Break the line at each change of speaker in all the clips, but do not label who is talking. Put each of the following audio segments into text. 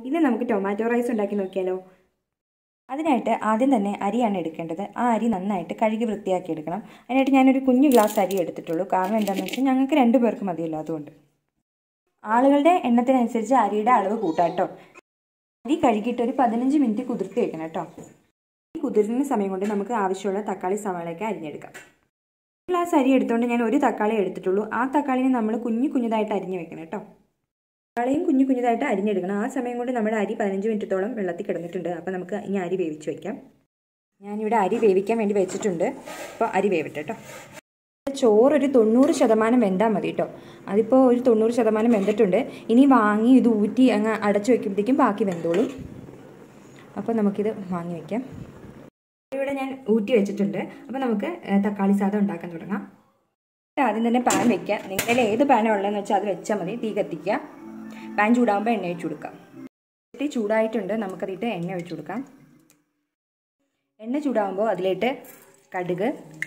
ഇന്ന് നമുക്ക് tomato rice ഉണ്ടാക്കി നോക്കിയാലോ അതിനായിട്ട് ആദ്യം തന്നെ അരിയാണ് എടുക്കേണ്ടത് ആ അരി നന്നായിട്ട് കഴുകി വൃത്തിയാക്കി എടുക്കണം അതിനായിട്ട് ഞാനൊരു കുഞ്ഞു ഗ്ലാസ് അരി എടുത്തിട്ടുള്ളൂ കാരണം എന്താണെന്ന് വെച്ചാൽ ഞങ്ങൾക്ക് രണ്ട് പേർക്ക് മതിയല്ലോ അതുകൊണ്ട് ആളുകളുടെ എണ്ണത്തിനനുസരിച്ച് അരിയുടെ അളവ് കൂട്ടാം കേട്ടോ അരി കഴുകിയിട്ട് ഒരു പതിനഞ്ച് മിനിറ്റ് കുതിർത്തി വെക്കണം കേട്ടോ ഈ കുതിരുന്ന സമയം കൊണ്ട് നമുക്ക് ആവശ്യമുള്ള തക്കാളി സവാളയൊക്കെ അരിഞ്ഞെടുക്കാം ഒരു ഗ്ലാസ് അരി എടുത്തുകൊണ്ട് ഞാൻ ഒരു തക്കാളി എടുത്തിട്ടുള്ളൂ ആ തക്കാളിനെ നമ്മൾ കുഞ്ഞു കുഞ്ഞതായിട്ട് അരിഞ്ഞു വെക്കണം കേട്ടോ തക്കാളിയും കുഞ്ഞു കുഞ്ഞതായിട്ട് അരിഞ്ഞെടുക്കണം ആ സമയം കൊണ്ട് നമ്മുടെ അരി പതിനഞ്ച് മിനിറ്റത്തോളം വെള്ളത്തിൽ കിടന്നിട്ടുണ്ട് അപ്പോൾ നമുക്ക് ഇനി അരി വേവിച്ച് വയ്ക്കാം ഞാനിവിടെ അരി വേവിക്കാൻ വേണ്ടി വെച്ചിട്ടുണ്ട് അപ്പോൾ അരി വേവട്ടെ കേട്ടോ ചോറ് ഒരു തൊണ്ണൂറ് ശതമാനം വെന്താൽ മതി കേട്ടോ അതിപ്പോൾ ഒരു തൊണ്ണൂറ് ശതമാനം വെന്തിട്ടുണ്ട് ഇനി വാങ്ങി ഇത് ഊറ്റി അങ്ങ് അടച്ചു വയ്ക്കുമ്പോഴത്തേക്കും ബാക്കി വെന്തോളും അപ്പോൾ നമുക്കിത് വാങ്ങി വയ്ക്കാം ഇവിടെ ഞാൻ ഊറ്റി വെച്ചിട്ടുണ്ട് അപ്പോൾ നമുക്ക് തക്കാളി സാദം ഉണ്ടാക്കാൻ തുടങ്ങാം ആദ്യം തന്നെ പാൻ വെക്കുക നിങ്ങളുടെ ഏത് പാനാണ് ഉള്ളതെന്ന് വെച്ചാൽ അത് വെച്ചാൽ മതി തീ കത്തിക്കുക പാൻ ചൂടാകുമ്പോൾ എണ്ണ ഒഴിച്ചു കൊടുക്കാം തീ ചൂടായിട്ടുണ്ട് നമുക്കതിട്ട് എണ്ണ ഒഴിച്ചു കൊടുക്കാം എണ്ണ ചൂടാകുമ്പോൾ അതിലേട്ട് കടുക്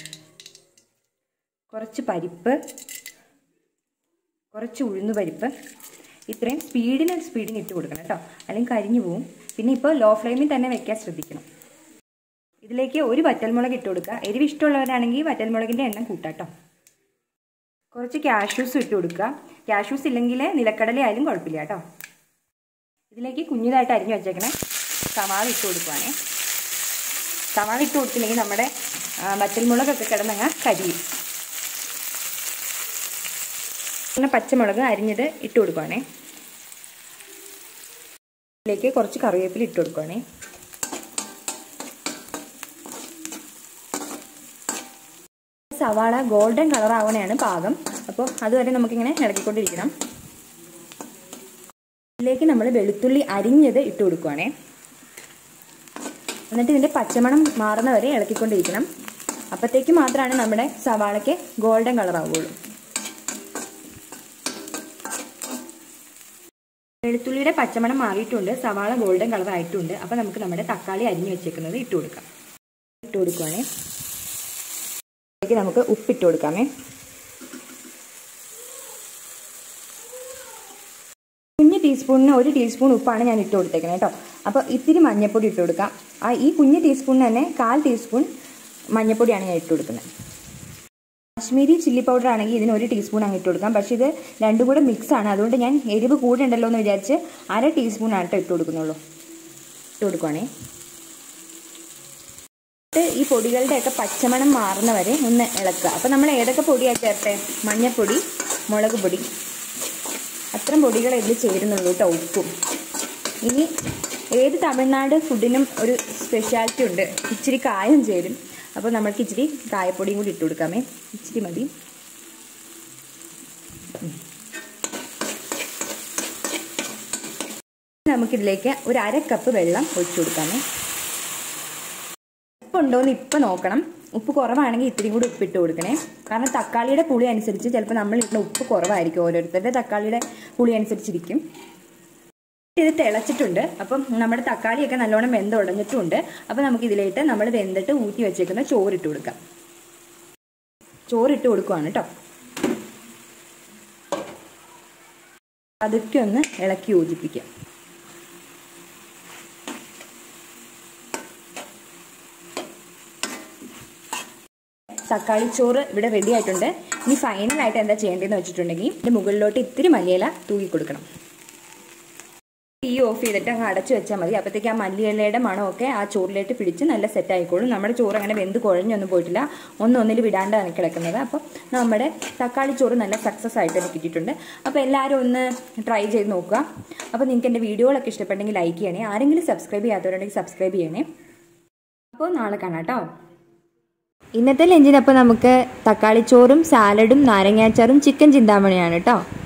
കുറച്ച് പരിപ്പ് കുറച്ച് ഉഴുന്ന് പരിപ്പ് ഇത്രയും സ്പീഡിന് സ്പീഡിന് ഇട്ട് കൊടുക്കണം കേട്ടോ അല്ലെങ്കിൽ കരിഞ്ഞു പോവും പിന്നെ ഇപ്പോൾ ലോ ഫ്ലെയിമിൽ തന്നെ വെക്കാൻ ശ്രദ്ധിക്കണം ഇതിലേക്ക് ഒരു വറ്റൽമുളക് ഇട്ട് കൊടുക്കുക എരിവ് ഇഷ്ടമുള്ളവരാണെങ്കിൽ വറ്റൽമുളകിൻ്റെ എണ്ണം കൂട്ടാട്ടോ കുറച്ച് കാഷ്യൂസ് ഇട്ട് കൊടുക്കുക കാഷ്യൂസ് ഇല്ലെങ്കിൽ നിലക്കടല ആയാലും കുഴപ്പമില്ല കേട്ടോ ഇതിലേക്ക് കുഞ്ഞിതായിട്ട് അരിഞ്ഞു വെച്ചേക്കണേ സവാള ഇട്ട് കൊടുക്കുവാണേ സവാള ഇട്ട് കൊടുത്തില്ലെങ്കിൽ നമ്മുടെ വറ്റൽമുളകൊക്കെ കിടന്നങ്ങ് കരിയും പിന്നെ പച്ചമുളക് അരിഞ്ഞത് ഇട്ട് കൊടുക്കുവാണേ ഇതിലേക്ക് കുറച്ച് കറിവേപ്പില ഇട്ട് കൊടുക്കുവാണേ സവാള ഗോൾഡൻ കളർ ആവണയാണ് പാകം അപ്പോൾ അതുവരെ നമുക്കിങ്ങനെ ഇളക്കിക്കൊണ്ടിരിക്കണം ഇതിലേക്ക് നമ്മൾ വെളുത്തുള്ളി അരിഞ്ഞത് ഇട്ട് കൊടുക്കുവാണേ എന്നിട്ട് ഇതിൻ്റെ പച്ചമണം മാറുന്ന വരെ ഇളക്കിക്കൊണ്ടിരിക്കണം അപ്പോഴത്തേക്ക് മാത്രമാണ് നമ്മുടെ സവാളയ്ക്ക് ഗോൾഡൻ കളർ ആവുകയുള്ളൂ വെളുത്തുള്ളിയുടെ പച്ചമണം മാറിയിട്ടുണ്ട് സവാള ഗോൾഡൻ കളർ ആയിട്ടുണ്ട് അപ്പോൾ നമുക്ക് നമ്മുടെ തക്കാളി അരിഞ്ഞു വെച്ചേക്കുന്നത് ഇട്ട് കൊടുക്കാം ഇട്ട് കൊടുക്കുവാണേ ഇതിലേക്ക് നമുക്ക് ഉപ്പിട്ട് കൊടുക്കാമേ കുഞ്ഞ് ടീസ്പൂണിന് ഒരു ടീസ്പൂൺ ഉപ്പാണ് ഞാൻ ഇട്ട് കൊടുത്തേക്കുന്നത് കേട്ടോ അപ്പോൾ ഇത്തിരി മഞ്ഞൾപ്പൊടി ഇട്ട് കൊടുക്കാം ആ ഈ കുഞ്ഞ് ടീസ്പൂണിന് തന്നെ കാൽ ടീസ്പൂൺ മഞ്ഞൾപ്പൊടിയാണ് ഞാൻ ഇട്ട് കൊടുക്കുന്നത് കാശ്മീരി ചില്ലി പൗഡർ ആണെങ്കിൽ ഇതിന് ഒരു ടീസ്പൂൺ അങ്ങ് ഇട്ട് കൊടുക്കാം പക്ഷേ ഇത് രണ്ടും കൂടെ മിക്സ് ആണ് അതുകൊണ്ട് ഞാൻ എരിവ് കൂടെയുണ്ടല്ലോ എന്ന് വിചാരിച്ച് അര ടീസ്പൂൺ ആട്ടോ ഇട്ട് കൊടുക്കുന്നുള്ളൂ ഇട്ട് കൊടുക്കുവാണേ ഈ പൊടികളുടെയൊക്കെ പച്ചമണം മാറുന്ന വരെ ഒന്ന് ഇളക്കുക അപ്പോൾ നമ്മൾ ഏതൊക്കെ പൊടിയാണ് ചേർത്തേ മഞ്ഞൾപ്പൊടി മുളക് പൊടി അത്രയും പൊടികൾ ഇതിൽ ചേരുന്നുള്ളൂ കേട്ടോ ഉപ്പും ഇനി ഏത് തമിഴ്നാട് ഫുഡിനും ഒരു സ്പെഷ്യാലിറ്റി ഉണ്ട് ഇച്ചിരി കായം ചേരും അപ്പോൾ നമ്മൾക്ക് ഇച്ചിരി കായപ്പൊടിയും കൂടി ഇട്ട് കൊടുക്കാമേ ഇച്ചിരി മതി നമുക്കിതിലേക്ക് ഒരു അര കപ്പ് വെള്ളം ഒഴിച്ചു കൊടുക്കാമേ ഉപ്പുണ്ടോയെന്ന് ഇപ്പം നോക്കണം ഉപ്പ് കുറവാണെങ്കിൽ ഇത്തിരി കൂടി ഉപ്പിട്ട് കൊടുക്കണേ കാരണം തക്കാളിയുടെ പുളി അനുസരിച്ച് ചിലപ്പോൾ നമ്മൾ ഇടുന്ന ഉപ്പ് കുറവായിരിക്കും ഓരോരുത്തരുടെ തക്കാളിയുടെ പുളി അനുസരിച്ചിരിക്കും ഇത് തിളച്ചിട്ടുണ്ട് അപ്പം നമ്മുടെ തക്കാളിയൊക്കെ നല്ലോണം വെന്ത് ഉടഞ്ഞിട്ടുണ്ട് അപ്പം നമുക്ക് ഇതിലേക്ക് നമ്മൾ വെന്തിട്ട് ഊറ്റി വെച്ചേക്കുന്ന ചോറിട്ട് കൊടുക്കാം ചോറിട്ട് കൊടുക്കുവാണ് കേട്ടോ അതൊക്കെ ഒന്ന് ഇളക്കി യോജിപ്പിക്കാം തക്കാളി ചോറ് ഇവിടെ റെഡി ആയിട്ടുണ്ട് ഇനി ഫൈനലായിട്ട് എന്താ ചെയ്യേണ്ടതെന്ന് വെച്ചിട്ടുണ്ടെങ്കിൽ ഇതിൻ്റെ മുകളിലോട്ട് ഇത്തിരി മല്ലിയില തൂക്കി കൊടുക്കണം തീ ഓഫ് ചെയ്തിട്ട് അങ്ങ് അടച്ചു വെച്ചാൽ മതി അപ്പോഴത്തേക്ക് ആ മല്ലിയിലയുടെ മണമൊക്കെ ആ ചോറിലേക്ക് പിടിച്ച് നല്ല സെറ്റ് ആയിക്കോളും നമ്മുടെ ചോറ് അങ്ങനെ വെന്ത് കുഴഞ്ഞൊന്നും പോയിട്ടില്ല ഒന്നൊന്നിൽ വിടാണ്ടാണ് കിടക്കുന്നത് അപ്പോൾ നമ്മുടെ തക്കാളി ചോറ് നല്ല സക്സസ് ആയിട്ട് തന്നെ കിട്ടിയിട്ടുണ്ട് അപ്പോൾ എല്ലാവരും ഒന്ന് ട്രൈ ചെയ്ത് നോക്കുക അപ്പോൾ നിങ്ങൾക്ക് എൻ്റെ വീഡിയോകളൊക്കെ ഇഷ്ടപ്പെട്ടെങ്കിൽ ലൈക്ക് ചെയ്യണേ ആരെങ്കിലും സബ്സ്ക്രൈബ് ചെയ്യാത്തവരുണ്ടെങ്കിൽ സബ്സ്ക്രൈബ് ചെയ്യണേ അപ്പോൾ നാളെ കാണാം കേട്ടോ ഇന്നത്തെ ലഞ്ചിനപ്പോൾ നമുക്ക് തക്കാളിച്ചോറും സാലഡും നാരങ്ങാച്ചാറും ചിക്കൻ ചിന്താമണിയാണ് കേട്ടോ